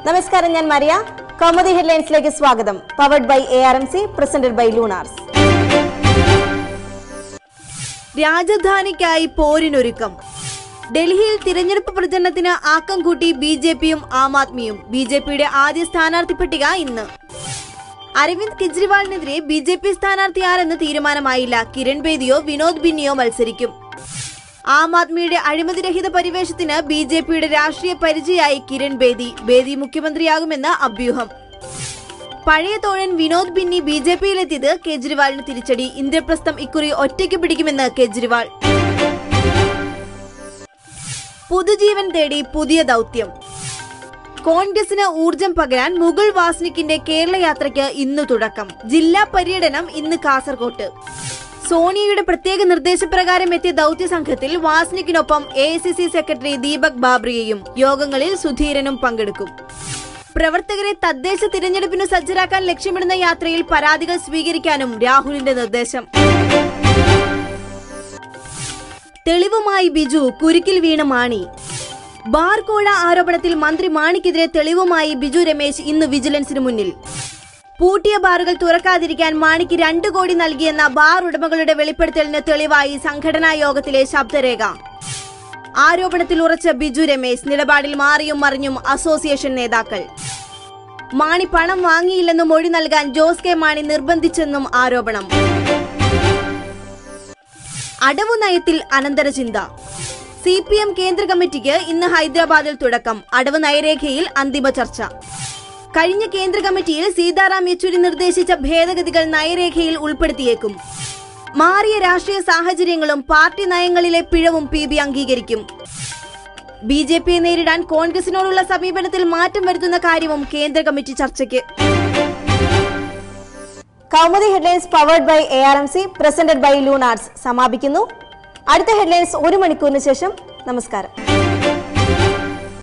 നമസ്കാരം ഞാൻ മരിയ കൗമുദി ഹെഡ്ലൈൻസിലേക്ക് സ്വാഗതം powered by A R M C presented by Lunars രാജധാനിക്കായി പോരിനൊരുക്കം ഡൽഹിയിൽ തിരഞ്ഞെടുപ്പ് പ്രചരണത്തിന് ആക്കം കൂട്ടി ബി ജെ പിയും ആം ആദ്മിയും ബി ജെ പിയുടെ ആദ്യ സ്ഥാനാർത്ഥി പട്ടിക ഇന്ന് അരവിന്ദ് കെജ്രിവാളിനെതിരെ ബി ജെ പി സ്ഥാനാർത്ഥി ആരെന്ന് തീരുമാനമായില്ല കിരൺ ബേദിയോ വിനോദ് ബിന്നിയോ മത്സരിക്കും ആം ആദ്മിയുടെ അഴിമതിരഹിത പരിവേഷത്തിന് ബി ജെ പിയുടെ രാഷ്ട്രീയ പരിചയായി കിരൺ ബേദി ബേദി മുഖ്യമന്ത്രിയാകുമെന്ന് അഭ്യൂഹം പഴയ തോഴൻ വിനോദ് ബിന്നി ബി ജെ പിയിലെത്തിയത് കേജ്രിവാളിന് തിരിച്ചടി ഇന്ദ്രപ്രസ്ഥം ഇക്കുറി ഒറ്റയ്ക്ക് പിടിക്കുമെന്ന് കേജ്രിവാൾ പുതുജീവൻ തേടി പുതിയ ദൗത്യം കോൺഗ്രസിന് ഊർജം പകരാൻ മുകുൾ വാസ്നിക്കിന്റെ കേരള യാത്രയ്ക്ക് ഇന്ന് തുടക്കം ജില്ലാ പര്യടനം ഇന്ന് കാസർകോട്ട് സോണിയയുടെ പ്രത്യേക നിർദ്ദേശപ്രകാരം എത്തിയ ദൗത്യ സംഘത്തിൽ വാസ്നിക്കിനൊപ്പം എ സെക്രട്ടറി ദീപക് ബാബ്രിയയും യോഗങ്ങളിൽ സുധീരനും പങ്കെടുക്കും പ്രവർത്തകരെ തദ്ദേശ തിരഞ്ഞെടുപ്പിന് സജ്ജരാക്കാൻ ലക്ഷ്യമിടുന്ന യാത്രയിൽ പരാതികൾ സ്വീകരിക്കാനും രാഹുലിന്റെ നിർദ്ദേശം തെളിവുമായി ബിജു കുരുക്കിൽ വീണ മാണി ബാർ കോഴ ആരോപണത്തിൽ മന്ത്രി മാണിക്കെതിരെ തെളിവുമായി ബിജു രമേശ് ഇന്ന് വിജിലൻസിന് മുന്നിൽ പൂട്ടിയ ബാറുകൾ തുറക്കാതിരിക്കാൻ മാണിക്ക് രണ്ടു കോടി നൽകിയെന്ന ബാർ ഉടമകളുടെ വെളിപ്പെടുത്തലിന് തെളിവായി സംഘടനാ യോഗത്തിലെ ശബ്ദരേഖ ആരോപണത്തിൽ ഉറച്ച ബിജു രമേശ് നിലപാടിൽ മാറിയും മറിഞ്ഞും അസോസിയേഷൻ നേതാക്കൾ മാണി പണം വാങ്ങിയില്ലെന്നും മൊഴി നൽകാൻ ജോസ് കെ മാണി നിർബന്ധിച്ചെന്നും ആരോപണം അടവു നയത്തിൽ അനന്തരചിന്ത സി പി എം കേന്ദ്ര കമ്മിറ്റിക്ക് ഇന്ന് ഹൈദരാബാദിൽ തുടക്കം അടവ് നയരേഖയിൽ അന്തിമ ചർച്ച കഴിഞ്ഞ കേന്ദ്ര കമ്മിറ്റിയിൽ സീതാറാം യെച്ചൂരി നിർദ്ദേശിച്ച ഭേദഗതികൾ നയരേഖയിൽ ഉൾപ്പെടുത്തിയേക്കും മാറിയ രാഷ്ട്രീയ സാഹചര്യങ്ങളും പാർട്ടി നയങ്ങളിലെ പിഴവും പി ബി അംഗീകരിക്കും ബി ജെ പിയെ നേരിടാൻ കോൺഗ്രസിനോടുള്ള സമീപനത്തിൽ മാറ്റം വരുത്തുന്ന കാര്യവും കേന്ദ്ര കമ്മിറ്റി ചർച്ചയ്ക്ക് Kaumudi headlines powered by A R M C presented by Lunars സമാപിക്കുന്നു അടുത്ത ഹെഡ്ലൈൻസ് ഒരു മണിക്കൂറിന് ശേഷം നമസ്കാരം